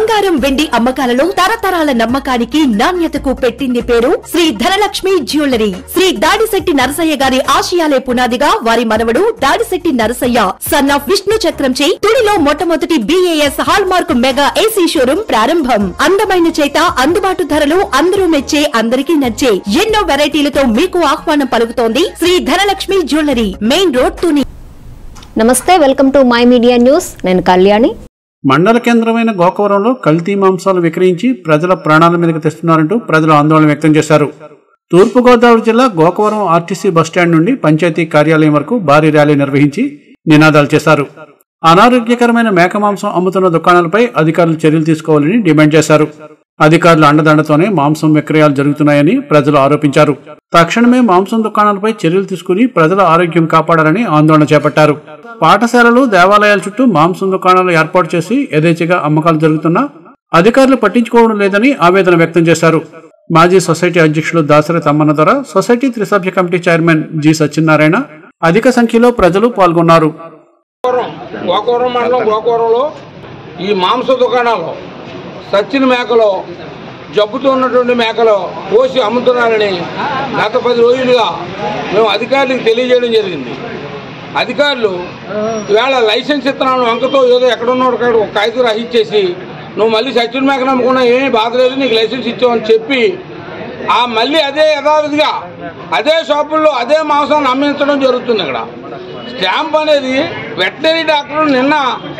బంగారం వెండి అమ్మకాలలో తరతరాల నమ్మకానికి నాణ్యతకు పెట్టింది పేరు శ్రీ ధనలక్ష్మి జ్యువెలరీ శ్రీ దాడిశెట్టి నరసయ్య గారి ఆశయాలే పునాదిగా వారి మనవడు దాడిశెట్టి నరసయ్య సన్ ఆఫ్ విష్ణు చక్రంచే తుడిలో మొట్టమొదటి BIS hallmark mega AC showroom ప్రారంభం అందమైన చేత అందుబాటు ధరలు అందరూ మెచ్చే అందరికీ నచ్చే ఎన్నో వెరైటీలతో మీకు ఆహ్వానం పలుకుతోంది Sri Dhanalakshmi jewellery main road Tuni నమస్తే welcome to my media news నేను కళ్యాణి మండల కేంద్రమైన గోకవరంలో కల్తీ మాంసాలు విక్రయించి ప్రజల ప్రాణాల మీదకి తెస్తున్నారంటూ ప్రజలు ఆందోళన వ్యక్తం చేశారు తూర్పుగోదావరి జిల్లా గోకవరం ఆర్టీసీ బస్టాండ్ నుండి పంచాయతీ కార్యాలయం వరకు భారీ ర్యాలీ నిర్వహించి నినాదాలు చేశారు అనారోగ్యకరమైన మేక మాంసం అమ్ముతున్న దుకాణాలపై అధికారులు చర్యలు తీసుకోవాలని డిమాండ్ చేశారు అధికారుల అండదండతోనే మాంసం విక్రయాలు జరుగుతున్నాయని ప్రజలు ఆరోపించారు తక్షణమే మాంసం దుకాణాలపై చర్యలు తీసుకుని ప్రజల ఆరోగ్యం కాపాడాలని ఆందోళన చేపట్టారు పాఠశాలలు దేవాలయాల చుట్టూ మాంసం దుకాణాలు ఏర్పాటు చేసి యథేచ్ఛగా అమ్మకాలు జరుగుతున్నా అధికారులు పట్టించుకోవడం లేదని ఆవేదన వ్యక్తం చేశారు మాజీ సొసైటీ అధ్యక్షులు దాసరి తమ్మన్న ద్వారా సొసైటీ త్రిసభ్య కమిటీ చైర్మన్ జి సత్యనారాయణ అధిక సంఖ్యలో ప్రజలు పాల్గొన్నారు గోకవరం గోకవరం మండలం గోకవరంలో ఈ మాంస దుకాణాల్లో సచ్చిన మేకలో జబ్బుతో ఉన్నటువంటి మేకలు కోసి అమ్ముతున్నారని గత పది రోజులుగా మేము అధికారులకు తెలియజేయడం జరిగింది అధికారులు ఈవేళ లైసెన్స్ ఇస్తున్నాను వంకతో ఏదో ఎక్కడున్నాడు కాడ ఒక కాగితం రాసిచ్చేసి నువ్వు మళ్ళీ సచిన మేకను అమ్ముకున్నా ఏమీ బాధ లేదు నీకు లైసెన్స్ ఇచ్చావని చెప్పి ఆ మళ్ళీ అదే యథావిధిగా అదే షాపుల్లో అదే మాంసాన్ని అమ్మించడం జరుగుతుంది ఇక్కడ స్టాంప్ అనేది వెటనరీ డాక్టర్ నిన్న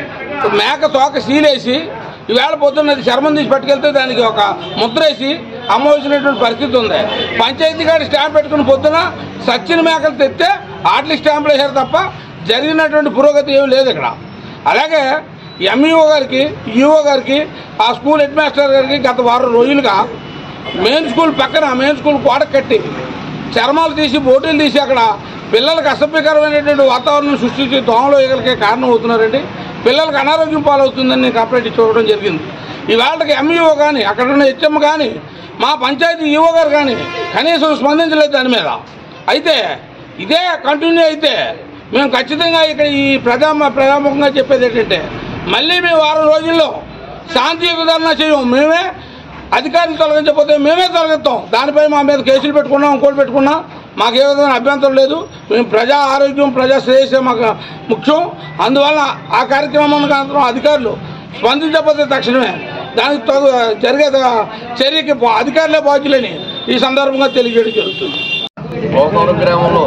మేక తోక సీలేసి ఈవేళ పొద్దున్న అది చర్మం తీసి పట్టుకెళ్తే దానికి ఒక ముద్రేసి అమ్మవలసినటువంటి పరిస్థితి ఉంది పంచాయతీ గారి స్టాంప్ పెట్టుకుని పొద్దున సచ్చిన మేకలు తెస్తే ఆటలు స్టాంపులు వేశారు తప్ప జరిగినటువంటి పురోగతి ఏమీ లేదు ఇక్కడ అలాగే ఎంఈఓ గారికి ఈఓ గారికి ఆ స్కూల్ హెడ్ మాస్టర్ గారికి గత వారం రోజులుగా మెయిన్ స్కూల్ పక్కన మెయిన్ స్కూల్ గోడ కట్టి చర్మాలు తీసి బోటీలు తీసి అక్కడ పిల్లలకు అసభ్యకరమైనటువంటి వాతావరణం సృష్టించి దోమలు ఈగలకే కారణం అవుతున్నారండి పిల్లలకు అనారోగ్యం పాలవుతుందని నేను కంప్లైంట్ ఇచ్చుకోవడం జరిగింది ఇవాళకి ఎంఈఓ కానీ అక్కడ ఉన్న హెచ్ఎం కానీ మా పంచాయతీ ఈఓ గారు కానీ కనీసం స్పందించలేదు దాని మీద అయితే ఇదే కంటిన్యూ అయితే మేము ఖచ్చితంగా ఇక్కడ ఈ ప్రజా ప్రజాముఖంగా చెప్పేది ఏంటంటే మళ్ళీ మేము వారం రోజుల్లో శాంతియుత ధర్నా చేయం మేమే అధికారులు తొలగించకపోతే మేమే తొలగిస్తాం దానిపై మా మీద కేసులు పెట్టుకున్నాం ఇంకోటి పెట్టుకున్నాం మాకు ఏ విధమైన అభ్యంతరం లేదు మేము ప్రజా ఆరోగ్యం ప్రజా శ్రేయస్సే మాకు ముఖ్యం అందువల్ల ఆ కార్యక్రమానికి అనంతరం అధికారులు స్పందించకపోతే తక్షణమే దానికి తగు జరిగే చర్యకి బా- అధికారులే బాధ్యులని ఈ సందర్భంగా తెలియజేయడం జరుగుతుంది గోకవరం గ్రామంలో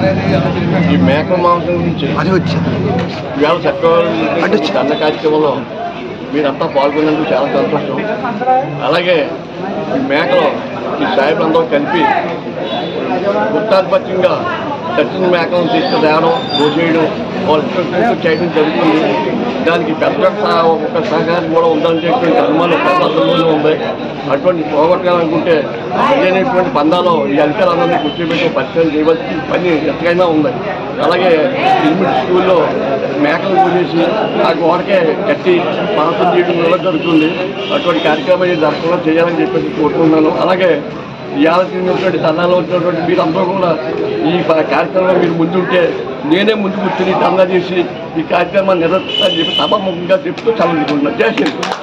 ఈ మేకల మాంసం గురించి ఇవాళ చట్టం దండ కార్యక్రమంలో మీరంతా పాల్గొన్నందుకు చాలా సంతోషం అలాగే ఈ మేకలు ఈ సాయిబంధం కలిపి గుత్తాధిపత్యంగా చచ్చిన మేకలను తీసుకురావడం దోచేయడం వాళ్ళు ఇష్టం చేయడం జరుగుతుంది దానికి పెద్ద సహ- ఒక సహకారం కూడా ఉందనేటువంటి అనుమానం ప్రజల్లో ఉంది అటువంటి పోగొట్టాలనుకుంటే సరైనటువంటి పందాలో ఈ అధికారులందరినీ కూర్చోబెట్టి పరిశీలన చేయవలసిన పని ఎంతకైనా ఉంది అలాగే ఎలిమెంటరీ స్కూల్లో మేకలు పూజేసి ఆ గోడకే కట్టి పరసం చేయడం కూడా జరుగుతుంది అటువంటి కార్యక్రమాన్ని జరగకుండా చేయాలని చెప్పేసి కోరుకుంటున్నాను అలాగే ఇవాళ తిన్నటువంటి ధర్నాలో వచ్చినటువంటి మీరందరూ కూడా ఈ ప- కార్యక్రమంలో మీరు ముందుంటే నేనే ముందు కూర్చొని ధర్నా చేసి ఈ కార్యక్రమాన్ని నిర్వహిస్తానని చెప్పి సభాముఖంగా చెప్తూ చదువుకుంటున్నాను జై హింద్